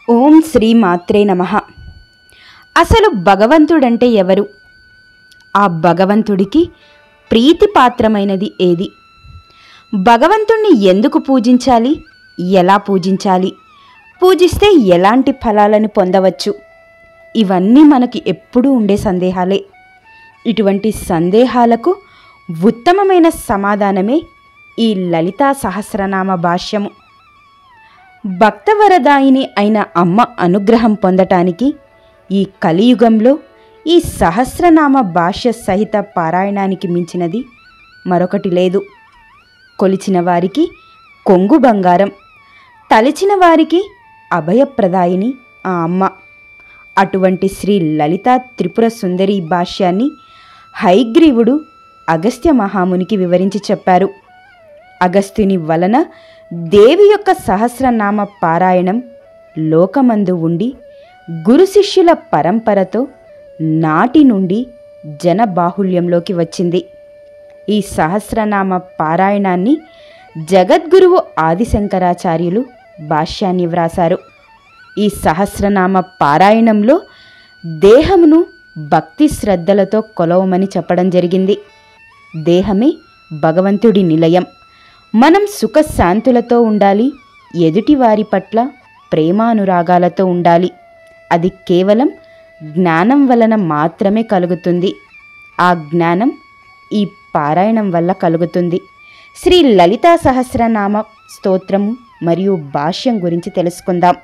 ఓం శ్రీ మాత్రే నమ అసలు భగవంతుడంటే ఎవరు ఆ భగవంతుడికి ప్రీతిపాత్రమైనది ఏది భగవంతుణ్ణి ఎందుకు పూజించాలి ఎలా పూజించాలి పూజిస్తే ఎలాంటి ఫలాలను పొందవచ్చు ఇవన్నీ మనకి ఎప్పుడూ ఉండే సందేహాలే ఇటువంటి సందేహాలకు ఉత్తమమైన సమాధానమే ఈ లలితా సహస్రనామ భాష్యము భక్తవరదాయిని అయిన అమ్మ అనుగ్రహం పొందటానికి ఈ కలియుగంలో ఈ సహస్రనామ భాష్య సహిత పారాయణానికి మించినది మరొకటి లేదు కొలిచిన వారికి కొంగు బంగారం తలిచిన వారికి అభయప్రదాయిని ఆ అమ్మ అటువంటి శ్రీ లలితా త్రిపుర సుందరి భాష్యాన్ని హైగ్రీవుడు అగస్త్య మహామునికి వివరించి చెప్పారు అగస్త్యుని వలన దేవి యొక్క సహస్రనామ పారాయణం లోకమందు ఉండి గురు శిష్యుల పరంపరతో నాటి నుండి జనబాహుల్యంలోకి వచ్చింది ఈ సహస్రనామ పారాయణాన్ని జగద్గురువు ఆదిశంకరాచార్యులు భాష్యాన్ని వ్రాసారు ఈ సహస్రనామ పారాయణంలో దేహమును భక్తి శ్రద్ధలతో కొలవమని చెప్పడం జరిగింది దేహమే భగవంతుడి నిలయం మనం సుఖశాంతులతో ఉండాలి ఎదుటివారి పట్ల ప్రేమానురాగాలతో ఉండాలి అది కేవలం జ్ఞానం వలన మాత్రమే కలుగుతుంది ఆ జ్ఞానం ఈ పారాయణం వల్ల కలుగుతుంది శ్రీ లలితా సహస్రనామ స్తోత్రము మరియు భాష్యం గురించి తెలుసుకుందాం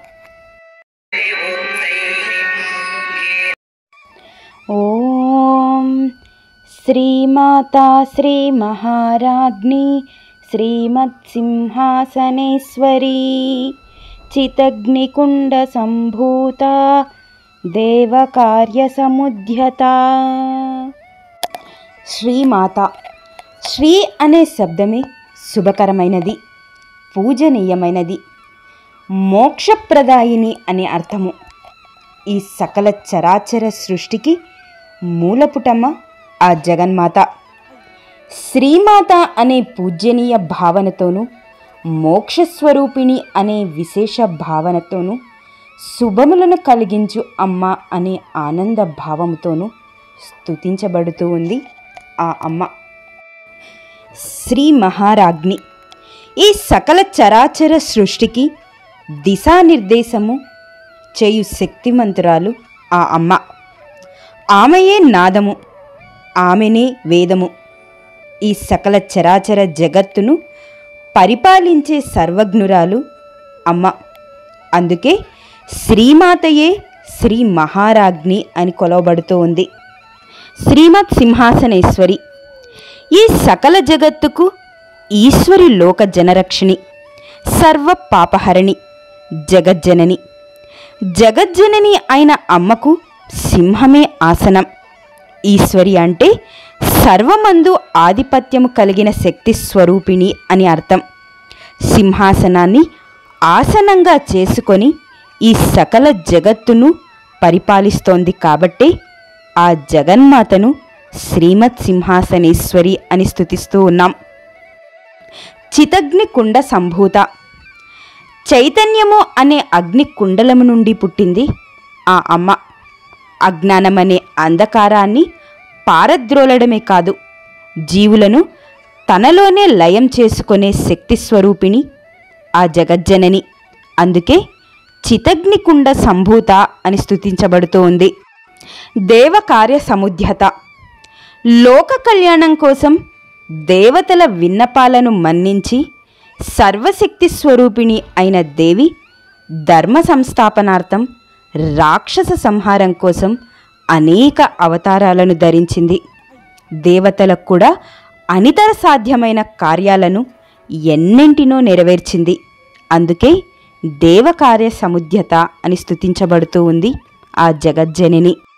ఓం శ్రీమాతా శ్రీ మహారాజ్ఞి శ్రీమత్సింహాసనేశ్వరీ చితగ్నికుండ సంభూత దేవకార్యసముద్యత శ్రీమాత శ్రీ అనే శబ్దమే శుభకరమైనది పూజనీయమైనది మోక్షప్రదాయిని అనే అర్థము ఈ సకల చరాచర సృష్టికి మూలపుటమ్మ ఆ జగన్మాత శ్రీమాత అనే పూజ్యనీయ భావనతోనూ మోక్షస్వరూపిణి అనే విశేష భావనతోనూ శుభములను కలిగించు అమ్మ అనే ఆనంద భావముతోనూ స్తుతించబడుతూ ఉంది ఆ అమ్మ శ్రీ మహారాజ్ఞి ఈ సకల చరాచర సృష్టికి దిశానిర్దేశము చేయు శక్తిమంతురాలు ఆ అమ్మ ఆమెయే నాదము ఆమెనే వేదము ఈ సకల చరాచర జగత్తును పరిపాలించే సర్వజ్ఞురాలు అమ్మ అందుకే శ్రీమాతయే శ్రీ మహారాజ్ఞి అని కొలవబడుతూ ఉంది శ్రీమత్ సింహాసనేశ్వరి ఈ సకల జగత్తుకు ఈశ్వరి లోక జనరక్షిణి సర్వ పాపహరణి జగజ్జనని జగజ్జనని అయిన అమ్మకు సింహమే ఆసనం ఈశ్వరి అంటే సర్వమందు ఆధిపత్యము కలిగిన శక్తి స్వరూపిణి అని అర్థం సింహాసనాన్ని ఆసనంగా చేసుకొని ఈ సకల జగత్తును పరిపాలిస్తోంది కాబట్టే ఆ జగన్మాతను శ్రీమత్ సింహాసనేశ్వరి అని స్తుతిస్తూ ఉన్నాం చితగ్ని కుండ సంభూత చైతన్యము అనే అగ్ని కుండలము నుండి పుట్టింది ఆ అమ్మ అజ్ఞానమనే అంధకారాన్ని పారద్రోలడమే కాదు జీవులను తనలోనే లయం చేసుకునే శక్తి స్వరూపిణి ఆ జగజ్జనని అందుకే చితగ్నికుండ సంభూత అని స్తుతించబడుతూ ఉంది దేవకార్య సముద్యత లోక కళ్యాణం కోసం దేవతల విన్నపాలను మన్నించి సర్వశక్తి స్వరూపిణి అయిన దేవి ధర్మ సంస్థాపనార్థం రాక్షస సంహారం కోసం అనేక అవతారాలను ధరించింది దేవతలకు కూడా అనితర సాధ్యమైన కార్యాలను ఎన్నింటినో నెరవేర్చింది అందుకే దేవకార్య సముద్యత అని స్తుతించబడుతూ ఉంది ఆ జగజ్జనని